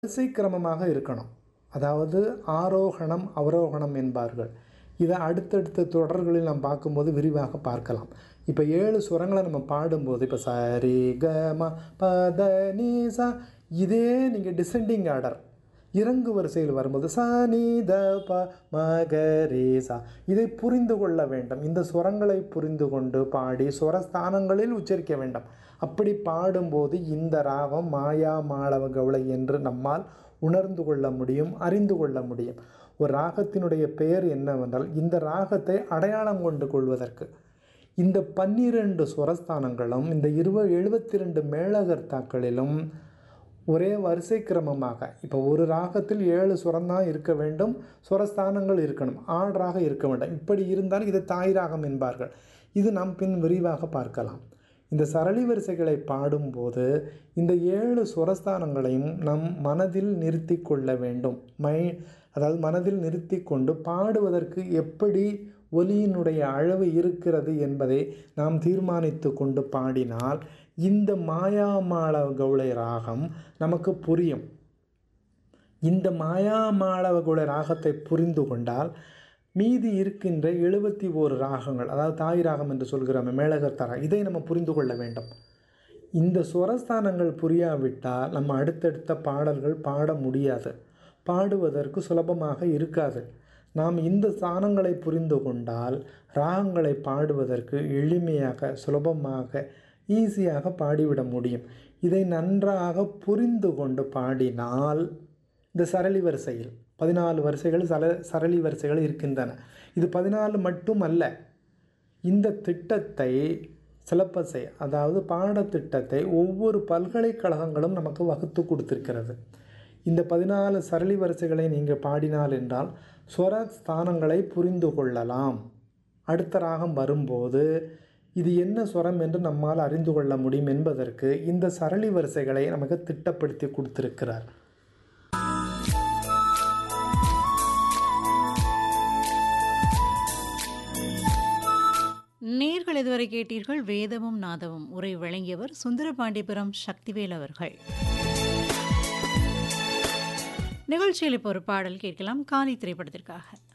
வரிசை கிரமமாக இருக்கணும் அதாவது ஆரோகணம் அவரோகணம் என்பார்கள் இதை அடுத்தடுத்த தொடர்களில் நாம் பார்க்கும்போது விரிவாக பார்க்கலாம் இப்போ ஏழு சுரங்களை நம்ம பாடும்போது இப்போ சரி க ம பத நீ சா இதே நீங்கள் டிசெண்டிங் ஆர்டர் இறங்கு வரிசையில் வரும்போது ச நீ த ப ம க ரே சா இதை புரிந்து கொள்ள வேண்டும் இந்த சுரங்களை புரிந்து கொண்டு பாடி சுரஸ்தானங்களில் உச்சரிக்க வேண்டும் அப்படி பாடும்போது இந்த ராகம் மாயா மாளவ கவுளை என்று நம்மால் உணர்ந்து கொள்ள முடியும் அறிந்து கொள்ள முடியும் ஒரு ராகத்தினுடைய பெயர் என்னவென்றால் இந்த ராகத்தை அடையாளம் கொண்டு கொள்வதற்கு இந்த பன்னிரண்டு சுரஸ்தானங்களும் இந்த இருவ எழுபத்தி ரெண்டு மேளகர்த்தாக்களிலும் ஒரே வரிசை கிரமமாக இப்போ ஒரு ராகத்தில் ஏழு சுரந்தான் இருக்க வேண்டும் சுரஸ்தானங்கள் இருக்கணும் ஆர்டராக இருக்க வேண்டும் இப்படி இருந்தால் இது தாய் ராகம் என்பார்கள் இது நாம் பின் விரிவாக பார்க்கலாம் இந்த சரளி வரிசைகளை பாடும்போது இந்த ஏழு சுரஸ்தானங்களையும் நம் மனதில் நிறுத்தி கொள்ள வேண்டும் மை அதாவது மனதில் நிறுத்தி கொண்டு பாடுவதற்கு எப்படி ஒலியினுடைய அளவு இருக்கிறது என்பதை நாம் தீர்மானித்து கொண்டு பாடினால் இந்த மாயாமாளவ கவுளை ராகம் நமக்கு புரியும் இந்த மாயாமாளவ கவுளை ராகத்தை புரிந்து கொண்டால் மீதி இருக்கின்ற எழுபத்தி ஓரு ராகங்கள் அதாவது தாய் ராகம் என்று சொல்கிறோம் மேலகர் தரா இதை நம்ம புரிந்து கொள்ள வேண்டும் இந்த சுரஸ்தானங்கள் புரியாவிட்டால் நம்ம அடுத்தடுத்த பாடல்கள் பாட முடியாது பாடுவதற்கு சுலபமாக இருக்காது நாம் இந்த ஸ்தானங்களை புரிந்து கொண்டால் ராகங்களை பாடுவதற்கு எளிமையாக சுலபமாக ஈஸியாக பாடிவிட முடியும் இதை நன்றாக புரிந்து கொண்டு பாடினால் இந்த சரளி வரிசையில் பதினாலு வரிசைகள் சல சரளி வரிசைகள் இருக்கின்றன இது பதினாலு மட்டும் அல்ல இந்த திட்டத்தை சிலப்பசை அதாவது பாடத்திட்டத்தை ஒவ்வொரு பல்கலைக்கழகங்களும் நமக்கு வகுத்து கொடுத்திருக்கிறது இந்த பதினாலு சரளி வரிசைகளை நீங்கள் பாடினால் என்றால் ஸ்வர ஸ்தானங்களை புரிந்து கொள்ளலாம் அடுத்த ராகம் வரும்போது இது என்ன ஸ்வரம் என்று நம்மால் அறிந்து கொள்ள முடியும் என்பதற்கு இந்த சரளி வரிசைகளை நமக்கு திட்டப்படுத்தி கொடுத்திருக்கிறார் நேர்கள் இதுவரை கேட்டீர்கள் வேதமும் நாதமும் உரை வழங்கியவர் சுந்தரபாண்டிபுரம் சக்திவேல் அவர்கள் நிகழ்ச்சியில் இப்போ ஒரு பாடல் கேட்கலாம் காலி திரைப்படத்திற்காக